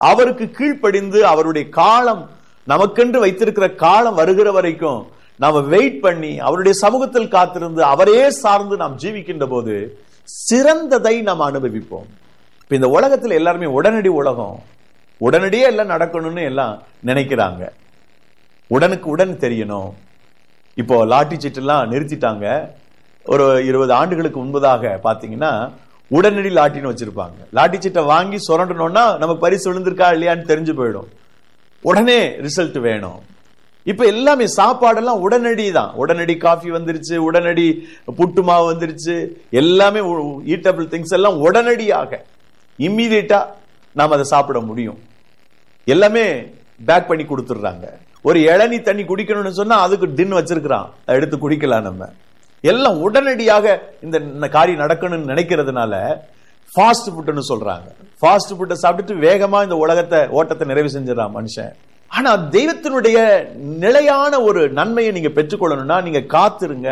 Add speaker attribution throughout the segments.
Speaker 1: அவருக்கு கீழ்ப்படிந்து அவருடைய காலம் நமக்கென்று வைத்திருக்கிற காலம் வருகிற வரைக்கும் நாம வெயிட் பண்ணி அவருடைய சமூகத்தில் காத்திருந்து அவரே சார்ந்து நாம் ஜீவிக்கின்ற போது சிறந்ததை நாம் அனுபவிப்போம் இப்ப இந்த உலகத்துல எல்லாருமே உடனடி உலகம் உடனடியே எல்லாம் நடக்கணும்னு எல்லாம் நினைக்கிறாங்க உடனுக்கு உடன் தெரியணும் இப்போ லாட்டி சீட்டெல்லாம் நிறுத்திட்டாங்க ஒரு இருபது ஆண்டுகளுக்கு முன்பதாக பாத்தீங்கன்னா உடனடி லாட்டின்னு வச்சிருப்பாங்க லாட்டி சீட்டை வாங்கி சுரண்டணும்னா நமக்கு பரிசு விழுந்திருக்கா இல்லையான்னு தெரிஞ்சு போயிடும் உடனே ரிசல்ட் வேணும் இப்ப எல்லாமே சாப்பாடெல்லாம் உடனடி தான் உடனடி காஃபி வந்துருச்சு உடனடி புட்டு மாவு வந்துருச்சு எல்லாமே ஈட்டபிள் திங்ஸ் எல்லாம் உடனடியாக இம்மீடியட்டா நாம் அதை சாப்பிட முடியும் எல்லாமே பேக் பண்ணி கொடுத்துடுறாங்க ஒரு இளநி தண்ணி குடிக்கணும்னு சொன்னா அதுக்கு டின் வச்சிருக்கிறான் அதை எடுத்து குடிக்கலாம் நம்ம எல்லாம் உடனடியாக இந்த இந்த காரியம் நடக்கணும்னு நினைக்கிறதுனால ஃபாஸ்ட் ஃபுட்னு சொல்றாங்க ஃபாஸ்ட் ஃபுட்டை சாப்பிட்டுட்டு வேகமா இந்த உலகத்தை ஓட்டத்தை நிறைவு செஞ்சிடறான் மனுஷன் ஆனா தெய்வத்தினுடைய நிலையான ஒரு நன்மையை நீங்க பெற்றுக்கொள்ளணும்னா நீங்க காத்திருங்க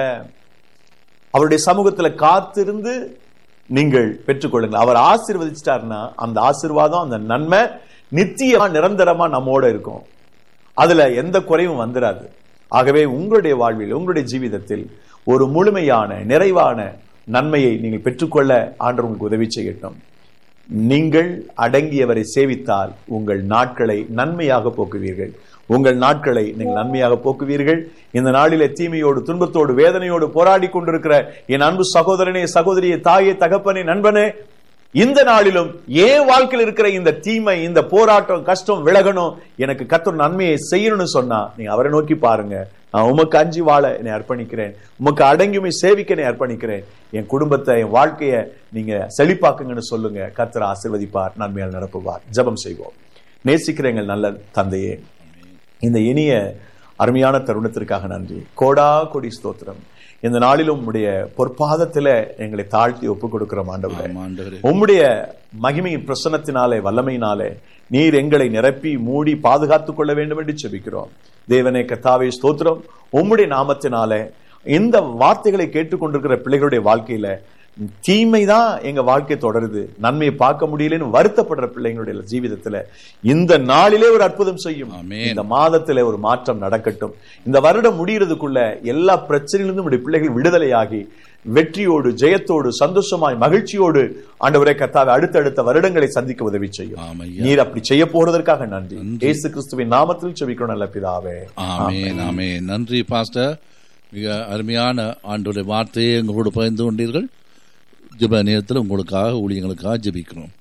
Speaker 1: அவருடைய சமூகத்துல காத்திருந்து நீங்கள் பெற்றுக்கொள்ளுங்கள் அவர் ஆசீர்வதிச்சிட்டாருன்னா அந்த ஆசீர்வாதம் அந்த நன்மை நித்தியமா நிரந்தரமா நம்மோட இருக்கும் அதுல எந்த குறைவும் வந்துராது ஆகவே உங்களுடைய வாழ்வில் உங்களுடைய ஜீவிதத்தில் ஒரு முழுமையான நிறைவான நன்மையை நீங்கள் பெற்றுக்கொள்ள ஆண்டவர் உங்களுக்கு உதவி செய்யட்டும் நீங்கள் அடங்கியவரை சேவித்தால் உங்கள் நாட்களை நன்மையாக போக்குவீர்கள் உங்கள் நாட்களை நீங்கள் நன்மையாக போக்குவீர்கள் இந்த நாளிலே தீமையோடு துன்பத்தோடு வேதனையோடு போராடி கொண்டிருக்கிற என் அன்பு சகோதரனே சகோதரியே தாயே தகப்பனே நண்பனே இந்த நாளிலும் ஏன் வாழ்க்கையில் இருக்கிற இந்த தீமை இந்த போராட்டம் கஷ்டம் விலகணும் எனக்கு கத்தர் நன்மையை செய்யணும்னு சொன்னா நீங்க அவரை நோக்கி பாருங்க நான் உமக்கு அஞ்சி வாழ என்னை அர்ப்பணிக்கிறேன் உமக்கு அடங்கியுமே சேவிக்க என்னை அர்ப்பணிக்கிறேன் என் குடும்பத்தை என் வாழ்க்கைய நீங்க செழிப்பாக்குங்கன்னு சொல்லுங்க கத்தர் ஆசிர்வதிப்பார் நன்மையால் நடப்புவார் ஜெபம் செய்வோம் நேசிக்கிற எங்கள் நல்ல தந்தையே இந்த இனிய அருமையான தருணத்திற்காக நன்றி கோடா கொடி ஸ்தோத்திரம் இந்த நாளிலும் உம்முடைய பொற்பாதத்துல எங்களை தாழ்த்தி ஒப்புக் கொடுக்கிறோம் ஆண்டவரே
Speaker 2: ஆமா, ஆண்டவரே
Speaker 1: உம்முடைய மகிமையின் பிரசன்னத்தினாலே வல்லமையினாலே நீர் எங்களை நிரப்பி மூடி பாதுகாத்துக் கொள்ள வேண்டும் என்று செபிக்கிறோம் தேவனே கத்தாவே ஸ்தோத்திரம் உம்முடைய நாமத்தினாலே இந்த வார்த்தைகளை கேட்டுக்கொண்டிருக்கிற பிள்ளைகளுடைய வாழ்க்கையில தீமைதான் எங்க வாழ்க்கை தொடருது நன்மையை பார்க்க முடியலன்னு வருத்தப்படுற பிள்ளைங்களுடைய ஜீவிதத்துல இந்த நாளிலே ஒரு அற்புதம் செய்யும்
Speaker 2: ஆமென்.
Speaker 1: இந்த மாதத்திலே ஒரு மாற்றம் நடக்கட்டும் இந்த வருடம் முடிகிறதுக்குள்ள எல்லா பிரச்சனையிலிருந்தும் நம்முடைய பிள்ளைகள் விடுதலையாகி வெற்றியோடு ஜெயத்தோடு சந்தோஷமாய் மகிழ்ச்சியோடு ஆண்டவரே கர்த்தாவை அடுத்தடுத்த வருடங்களை சந்திக்க உதவி செய்யும்
Speaker 2: ஆமையா
Speaker 1: நீர் அப்படி செய்ய போறதற்காக நன்றி இயேசு கிறிஸ்துவின் நாமத்தில் செபிக்கிறோம் நல்ல பிதாவே
Speaker 2: ஆமென் ஆமென் நன்றி பாஸ்டர் மிக அருமையான ஆண்டோடைய வார்த்தையை எங்களோடு பகிர்ந்து கொண்டீர்கள் ஜெப நேரத்தில் உங்களுக்காக ஊழியங்களுக்காக ஜெபிக்கிறோம்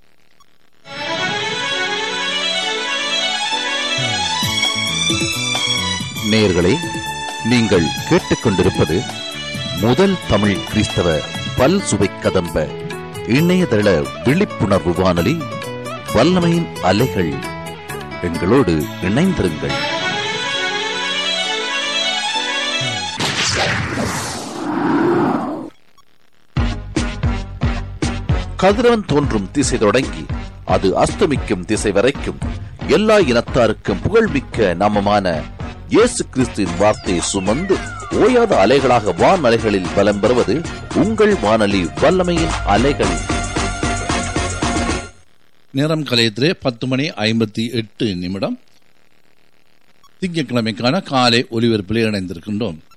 Speaker 3: நேயர்களே நீங்கள் கேட்டுக்கொண்டிருப்பது முதல் தமிழ் கிறிஸ்தவ பல் சுவை கதம்ப இணையதள விழிப்புணர்வு வானொலி வல்லமையின் அலைகள் எங்களோடு இணைந்திருங்கள் கதிரவன் தோன்றும் திசை தொடங்கி அது அஸ்தமிக்கும் திசை வரைக்கும் எல்லா இனத்தாருக்கும் புகழ்மிக்க நாமமான இயேசு கிறிஸ்துவின் வார்த்தையை சுமந்து ஓயாத அலைகளாக வான் அலைகளில் பலம் பெறுவது உங்கள் வானொலி வல்லமையின் அலைகள்
Speaker 2: நேரம் கலையத்திலே பத்து மணி ஐம்பத்தி எட்டு நிமிடம் திங்கட்கிழமைக்கான காலை ஒலிபரப்பிலே இணைந்திருக்கின்றோம்